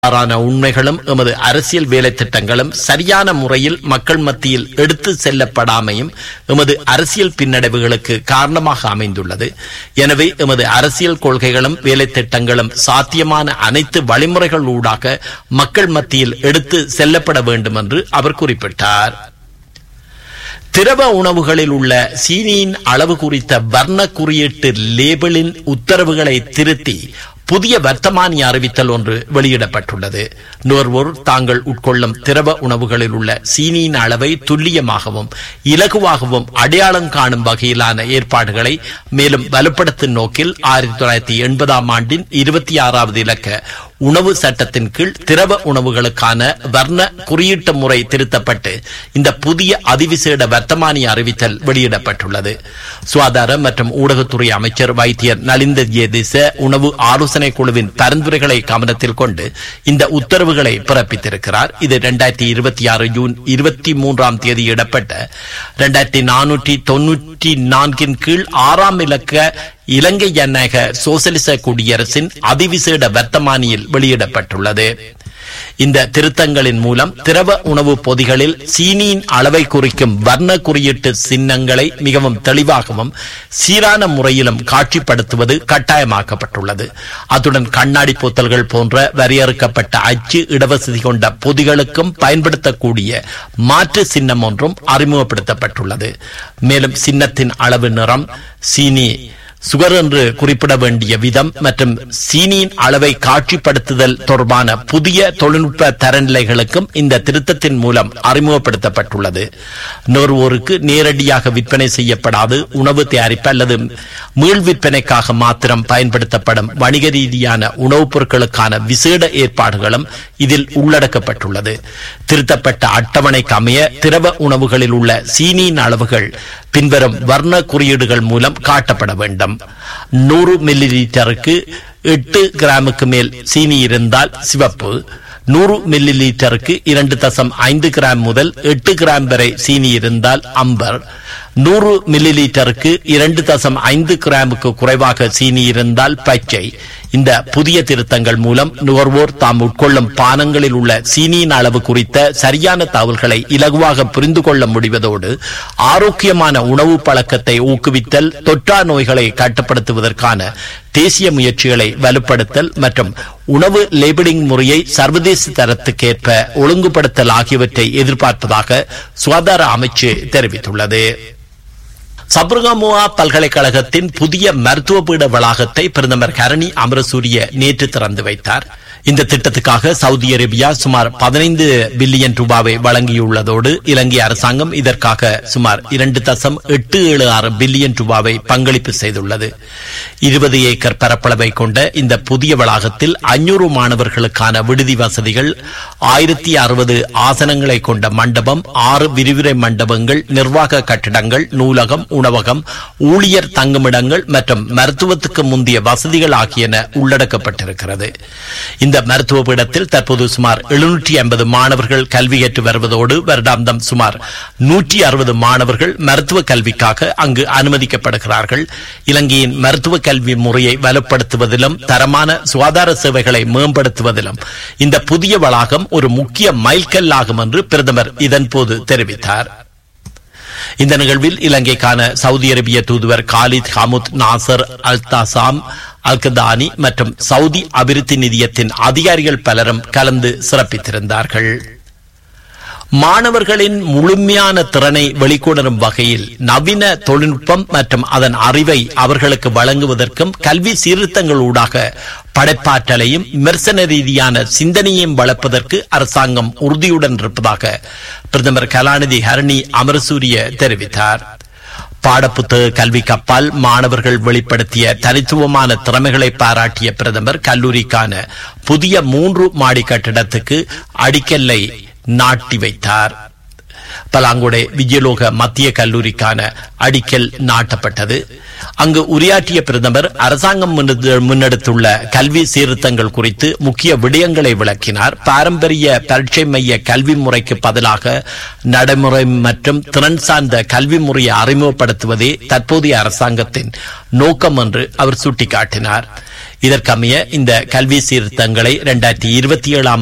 அவ்வாறான உண்மைகளும் எமது அரசியல் வேலை திட்டங்களும் சரியான முறையில் மக்கள் மத்தியில் எடுத்து செல்லப்படாமையும் எமது அரசியல் பின்னடைவுகளுக்கு காரணமாக அமைந்துள்ளது எனவே எமது அரசியல் கொள்கைகளும் வேலை திட்டங்களும் சாத்தியமான அனைத்து வழிமுறைகள் ஊடாக மக்கள் மத்தியில் எடுத்து செல்லப்பட வேண்டும் என்று அவர் குறிப்பிட்டார் திரவ உணவுகளில் உள்ள சீனியின் அளவு குறித்த வர்ண குறியீட்டு லேபிளின் உத்தரவுகளை திருத்தி புதிய வர்த்தமானி அறிவித்தல் ஒன்று வெளியிடப்பட்டுள்ளது நுகர்வோர் தாங்கள் உட்கொள்ளும் திரவ உணவுகளில் உள்ள சீனியின் அளவை துல்லியமாகவும் இலகுவாகவும் அடையாளம் காணும் வகையிலான ஏற்பாடுகளை மேலும் வலுப்படுத்தும் நோக்கில் ஆயிரத்தி தொள்ளாயிரத்தி எண்பதாம் ஆண்டின் இருபத்தி ஆறாவது இலக்க உணவு சட்டத்தின் கீழ் திரவ உணவுகளுக்கான வர்ண குறியீட்டு முறை திருத்தப்பட்டு இந்த புதிய அதிவிசேட வர்த்தமானி அறிவித்தல் வெளியிடப்பட்டுள்ளது சுகாதார மற்றும் ஊடகத்துறை அமைச்சர் வைத்தியர் நலிந்த ஜேதிச உணவு ஆலோசனை குழுவின் பரிந்துரைகளை கவனத்தில் கொண்டு இந்த உத்தரவுகளை பிறப்பித்திருக்கிறார் இது இரண்டாயிரத்தி இருபத்தி ஆறு ஜூன் இருபத்தி மூன்றாம் தேதி இடப்பட்ட இரண்டாயிரத்தி நானூற்றி தொன்னூற்றி நான்கின் கீழ் ஆறாம் இலக்க இலங்கை ஜனநாயக சோசலிச குடியரசின் அதிவிசேட வர்த்தமானியில் வெளியிடப்பட்டுள்ளது இந்த திருத்தங்களின் மூலம் திரவ உணவு பொதிகளில் சீனியின் அளவை குறிக்கும் வர்ண குறியீட்டு சின்னங்களை மிகவும் தெளிவாகவும் சீரான முறையிலும் காட்சிப்படுத்துவது கட்டாயமாக்கப்பட்டுள்ளது அத்துடன் கண்ணாடி போத்தல்கள் போன்ற வரையறுக்கப்பட்ட அச்சு இடவசதி கொண்ட பொதிகளுக்கும் பயன்படுத்தக்கூடிய மாற்று சின்னம் ஒன்றும் அறிமுகப்படுத்தப்பட்டுள்ளது மேலும் சின்னத்தின் அளவு நிறம் சீனி சுகர் என்று குறிப்பிட வேண்டிய விதம் மற்றும் சீனியின் அளவை காட்சிப்படுத்துதல் தொடர்பான புதிய தொழில்நுட்ப தரநிலைகளுக்கும் இந்த திருத்தத்தின் மூலம் அறிமுகப்படுத்தப்பட்டுள்ளது நுகர்வோருக்கு நேரடியாக விற்பனை செய்யப்படாது உணவு தயாரிப்பு அல்லது மீள் விற்பனைக்காக மாத்திரம் பயன்படுத்தப்படும் வணிக ரீதியான உணவுப் பொருட்களுக்கான விசேட ஏற்பாடுகளும் இதில் உள்ளடக்கப்பட்டுள்ளது திருத்தப்பட்ட அட்டவணைக்கு அமைய திரவ உணவுகளில் உள்ள சீனியின் அளவுகள் பின்வரும் வர்ண குறியீடுகள் மூலம் காட்டப்பட வேண்டும் நூறு மில்லி லிட்டருக்கு எட்டு கிராமுக்கு மேல் சீனி இருந்தால் சிவப்பு நூறு மில்லி லிட்டருக்கு இரண்டு தசம் ஐந்து கிராம் முதல் எட்டு கிராம் வரை சீனி இருந்தால் அம்பர் நூறு மில்லி லிட்டருக்கு இரண்டு தசம் ஐந்து கிராமுக்கு குறைவாக சீனி இருந்தால் பச்சை இந்த புதிய திருத்தங்கள் மூலம் நுகர்வோர் தாம் உட்கொள்ளும் பானங்களில் உள்ள சீனியின் அளவு குறித்த சரியான தகவல்களை இலகுவாக புரிந்து கொள்ள முடிவதோடு ஆரோக்கியமான உணவு பழக்கத்தை ஊக்குவித்தல் தொற்றா நோய்களை கட்டுப்படுத்துவதற்கான தேசிய முயற்சிகளை வலுப்படுத்தல் மற்றும் உணவு லேபிளிங் முறையை சர்வதேச தரத்துக்கேற்ப ஒழுங்குபடுத்தல் ஆகியவற்றை எதிர்பார்ப்பதாக சுகாதார அமைச்சு தெரிவித்துள்ளது சப்ரகமுவா பல்கலைக்கழகத்தின் புதிய மருத்துவ பீட வளாகத்தை பிரதமர் கரணி அமரசூரிய நேற்று திறந்து வைத்தார் இந்த திட்டத்துக்காக சவுதி அரேபியா சுமார் பதினைந்து பில்லியன் ரூபாவை வழங்கியுள்ளதோடு இலங்கை அரசாங்கம் இதற்காக சுமார் இரண்டு தசம் எட்டு ஏழு ஆறு பில்லியன் ரூபாவை பங்களிப்பு செய்துள்ளது இருபது ஏக்கர் பரப்பளவை கொண்ட இந்த புதிய வளாகத்தில் ஐநூறு மாணவர்களுக்கான விடுதி வசதிகள் ஆயிரத்தி அறுபது ஆசனங்களை கொண்ட மண்டபம் ஆறு விரிவுரை மண்டபங்கள் நிர்வாக கட்டிடங்கள் நூலகம் உணவகம் ஊழியர் தங்குமிடங்கள் மற்றும் மருத்துவத்துக்கு முந்தைய வசதிகள் ஆகியன உள்ளடக்கப்பட்டிருக்கிறது இந்த மருத்துவ பீடத்தில் தற்போது சுமார் எழுநூற்றி ஐம்பது மாணவர்கள் கல்வி கற்று வருவதோடு வருடாந்தம் சுமார் நூற்றி அறுபது மாணவர்கள் மருத்துவ கல்விக்காக அங்கு அனுமதிக்கப்படுகிறார்கள் இலங்கையின் மருத்துவ கல்வி முறையை வலுப்படுத்துவதிலும் தரமான சுகாதார சேவைகளை மேம்படுத்துவதிலும் இந்த புதிய வளாகம் ஒரு முக்கிய மைல்கல்லாகும் என்று பிரதமர் இதன்போது தெரிவித்தார் இந்த நிகழ்வில் இலங்கைக்கான சவுதி அரேபிய தூதுவர் காலித் ஹமுத் நாசர் அல்தாசாம் அல்கதானி மற்றும் சவுதி அபிவிருத்தி நிதியத்தின் அதிகாரிகள் பலரும் கலந்து சிறப்பித்திருந்தார்கள் மாணவர்களின் முழுமையான திறனை வெளிக்கொணரும் வகையில் நவீன தொழில்நுட்பம் மற்றும் அதன் அறிவை அவர்களுக்கு வழங்குவதற்கும் கல்வி சீர்திருத்தங்களூடாக படைப்பாற்றலையும் விமர்சன ரீதியான சிந்தனையையும் வளர்ப்பதற்கு அரசாங்கம் உறுதியுடன் இருப்பதாக பிரதமர் கலாநிதி ஹரணி அமரசூரிய தெரிவித்தார் பாடப்புத்தக கல்வி கப்பால் மாணவர்கள் வெளிப்படுத்திய தனித்துவமான திறமைகளை பாராட்டிய பிரதமர் கல்லூரிக்கான புதிய மூன்று மாடி கட்டிடத்துக்கு அடிக்கல்லை நாட்டி வைத்தார் பலாங்குடை விஜயலோக மத்திய கல்லூரிக்கான அடிக்கல் நாட்டப்பட்டது அங்கு உரையாற்றிய பிரதமர் அரசாங்கம் முன்னெடுத்துள்ள கல்வி சீர்திருத்தங்கள் குறித்து முக்கிய விடயங்களை விளக்கினார் பாரம்பரிய பரீட்சை மைய கல்வி முறைக்கு பதிலாக நடைமுறை மற்றும் திறன் சார்ந்த கல்வி முறையை அறிமுகப்படுத்துவதே தற்போதைய அரசாங்கத்தின் நோக்கம் என்று அவர் சுட்டிக்காட்டினார் இதற்கமைய இந்த கல்வி சீர்திருத்தங்களை இரண்டாயிரத்தி இருபத்தி ஏழாம்